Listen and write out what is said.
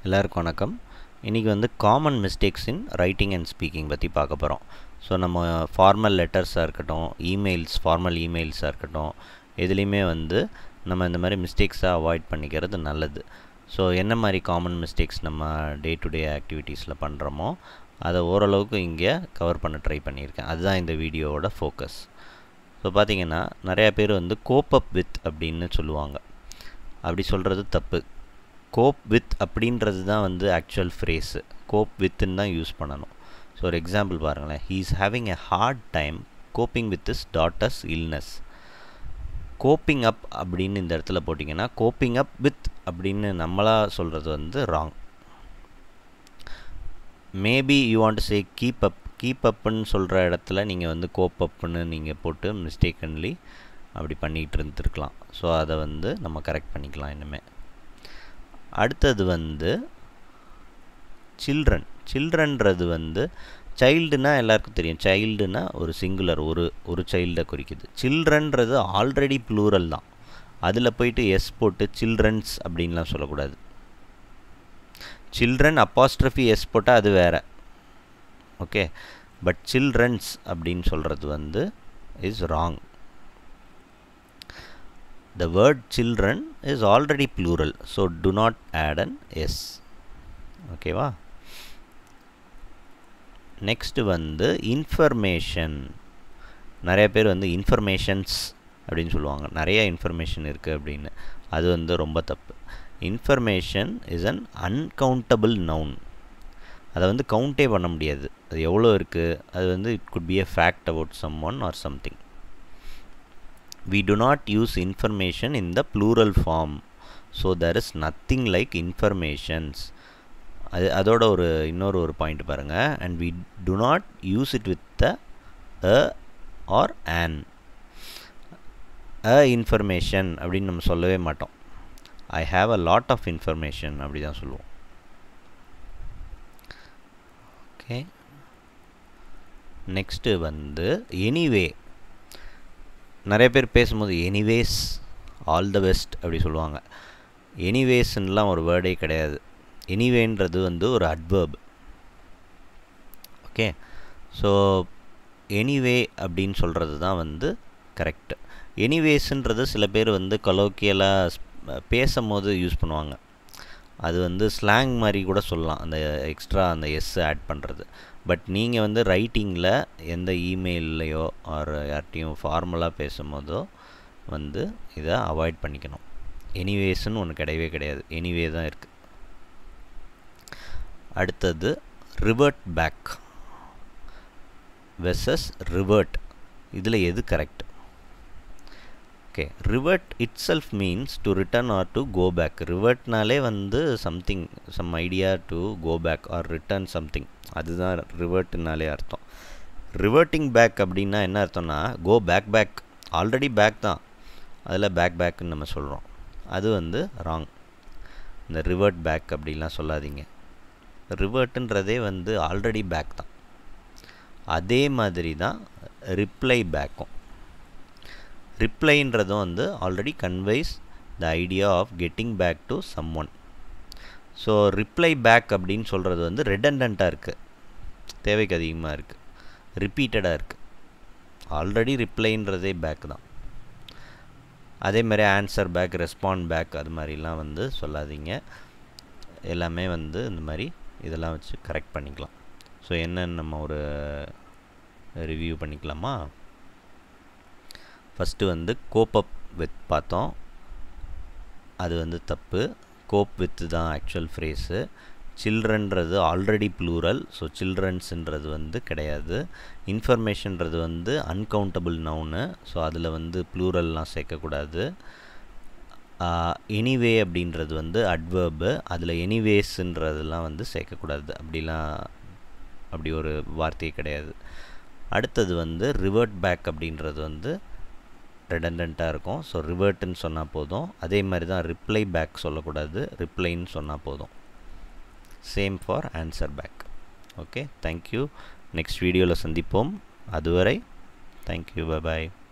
எல்லாருக்கும் வணக்கம் இன்றைக்கி வந்து common mistakes in writing and speaking பற்றி பார்க்க போகிறோம் ஸோ நம்ம ஃபார்மல் லெட்டர்ஸாக இருக்கட்டும் இமெயில்ஸ் ஃபார்மல் இமெயில்ஸாக இருக்கட்டும் எதுலேயுமே வந்து நம்ம இந்த மாதிரி மிஸ்டேக்ஸை அவாய்ட் பண்ணிக்கிறது நல்லது ஸோ என்ன மாதிரி காமன் மிஸ்டேக்ஸ் நம்ம டே டு டே ஆக்டிவிட்டீஸில் பண்ணுறோமோ அதை ஓரளவுக்கு இங்கே கவர் பண்ண ட்ரை பண்ணியிருக்கேன் அதுதான் இந்த வீடியோவோட ஃபோக்கஸ் ஸோ பார்த்தீங்கன்னா நிறையா பேர் வந்து கோப் அப் வித் அப்படின்னு சொல்லுவாங்க அப்படி சொல்கிறது தப்பு கோப் வித் அப்படின்றது தான் வந்து ஆக்சுவல் ஃப்ரேஸு கோப் வித்துன்னு தான் யூஸ் பண்ணணும் ஸோ ஒரு எக்ஸாம்பிள் பாருங்களேன் he is having a hard time coping with is daughter's illness coping up அப்படின்னு இந்த இடத்துல போட்டிங்கன்னா கோப்பிங் அப் வித் அப்படின்னு நம்மளாக சொல்கிறது வந்து wrong maybe you want say keep up keep அப்புன்னு சொல்கிற இடத்துல நீங்கள் வந்து கோப் அப்புன்னு நீங்கள் போட்டு மிஸ்டேக்கன்லி அப்படி பண்ணிகிட்டு இருந்துருக்கலாம் ஸோ அதை வந்து நம்ம கரெக்ட் பண்ணிக்கலாம் இனிமேல் அடுத்தது வந்து சில்ட்ரன் சில்ட்ரன்றது வந்து சைல்டுனா எல்லாருக்கும் தெரியும் சைல்டுனா ஒரு சிங்குலர் ஒரு ஒரு சைல்டை குறிக்குது சில்ட்ரன்றது ஆல்ரெடி ப்ளூரல் தான் அதில் போயிட்டு எஸ் போட்டு சில்ட்ரன்ஸ் அப்படின்லாம் சொல்லக்கூடாது சில்ட்ரன் அப்பாஸ்ட்ரஃபி எஸ் போட்டால் அது வேறு ஓகே பட் சில்ட்ரன்ஸ் அப்படின்னு சொல்கிறது வந்து is wrong the word children is already plural so do not add an s ஓகேவா நெக்ஸ்ட் வந்து இன்ஃபர்மேஷன் நிறைய பேர் வந்து இன்ஃபர்மேஷன்ஸ் அப்படின்னு சொல்லுவாங்க நிறைய இன்ஃபர்மேஷன் இருக்குது அப்படின்னு அது வந்து ரொம்ப தப்பு information is an uncountable noun அதை வந்து கவுண்டே பண்ண முடியாது அது எவ்வளோ இருக்குது அது வந்து it could be a fact about someone or something we do not use information in the plural form so there is nothing like informations அது அதோட ஒரு இன்னொரு ஒரு பாயிண்ட் பாருங்கள் and we do not use it with the a or an a information அப்படின்னு நம்ம சொல்லவே மாட்டோம் I have a lot of information அப்படி தான் சொல்லுவோம் ஓகே நெக்ஸ்ட்டு வந்து எனிவே நிறைய பேர் பேசும்போது எனிவேஸ் ஆல் த பெஸ்ட் அப்படி சொல்லுவாங்க எனிவேஸ்ன்னெலாம் ஒரு வேர்டே கிடையாது எனிவேன்றது வந்து ஒரு அட்வர்ப் ஓகே ஸோ எனிவே அப்படின்னு சொல்கிறது தான் வந்து கரெக்டு எனிவேஸுன்றது சில பேர் வந்து கொலோக்கியலாக பேசும்போது யூஸ் பண்ணுவாங்க அது வந்து ஸ்லாங் மாதிரி கூட சொல்லலாம் அந்த எக்ஸ்ட்ரா அந்த எஸ் ஆட் பண்ணுறது பட் நீங்கள் வந்து ரைட்டிங்கில் எந்த இமெயில்லையோ ஆர் யார்ட்டையும் ஃபார்மலாக பேசும்போதோ வந்து இதை அவாய்ட் பண்ணிக்கணும் எனிவேஸ்ன்னு ஒன்று கிடையவே கிடையாது எனிவே தான் இருக்குது அடுத்தது ரிவர்ட் பேக் வெர்சஸ் ரிவர்ட் இதில் எது correct okay revert itself means to return or to go back ரிவர்ட்னாலே வந்து something some idea to go back or return something அதுதான் ரிவர்ட்னாலே அர்த்தம் ரிவர்ட்டிங் பேக் அப்படின்னா என்ன அர்த்தம்னா go back back already back தான் அதில் பேக் பேக்குன்னு நம்ம சொல்கிறோம் அது வந்து ராங் இந்த ரிவர்ட் பேக் அப்படிலாம் சொல்லாதீங்க ரிவர்ட்டுன்றதே வந்து ஆல்ரெடி பேக் தான் அதே மாதிரி தான் ரிப்ளை பேக்கும் ரிப்ளைன்றதும் வந்து already conveys the idea of getting back to someone so reply back அப்படின்னு சொல்கிறது வந்து ரெடண்டண்ட்டாக இருக்குது தேவைக்கு அதிகமாக இருக்குது ரிப்பீட்டடாக இருக்குது ஆல்ரெடி ரிப்ளைன்றதே பேக் தான் அதே மாதிரி ஆன்சர் பேக் ரெஸ்பாண்ட் பேக் அது மாதிரிலாம் வந்து சொல்லாதீங்க எல்லாமே வந்து இந்த மாதிரி இதெல்லாம் வச்சு கரெக்ட் பண்ணிக்கலாம் ஸோ என்னன்னு நம்ம ஒரு ரிவ்யூ பண்ணிக்கலாமா ஃபஸ்ட்டு வந்து கோப் அப் வித் பார்த்தோம் அது வந்து தப்பு கோப் வித்து தான் ஆக்சுவல் ஃப்ரேஸு சில்ட்ரன்றது ஆல்ரெடி ப்ளூரல் ஸோ சில்ட்ரன்ஸுன்றது வந்து கிடையாது இன்ஃபர்மேஷன்றது வந்து அன்கவுண்டபிள் நவுனு ஸோ அதில் வந்து ப்ளூரல்லாம் சேர்க்கக்கூடாது எனிவே அப்படின்றது வந்து அட்வர்பு அதில் எனிவேஸுன்றதெல்லாம் வந்து சேர்க்கக்கூடாது அப்படிலாம் அப்படி ஒரு வார்த்தையே கிடையாது அடுத்தது வந்து ரிவர்ட் பேக் அப்படின்றது வந்து ரெடண்டண்ட்டாக இருக்கும் ஸோ ரிவர்ட்டுன்னு சொன்னால் போதும் அதே மாதிரி தான் ரிப்ளை பேக் சொல்லக்கூடாது ரிப்ளைன்னு சொன்னால் போதும் same for answer back okay thank you next வீடியோவில் சந்திப்போம் அதுவரை தேங்க்யூ பாய்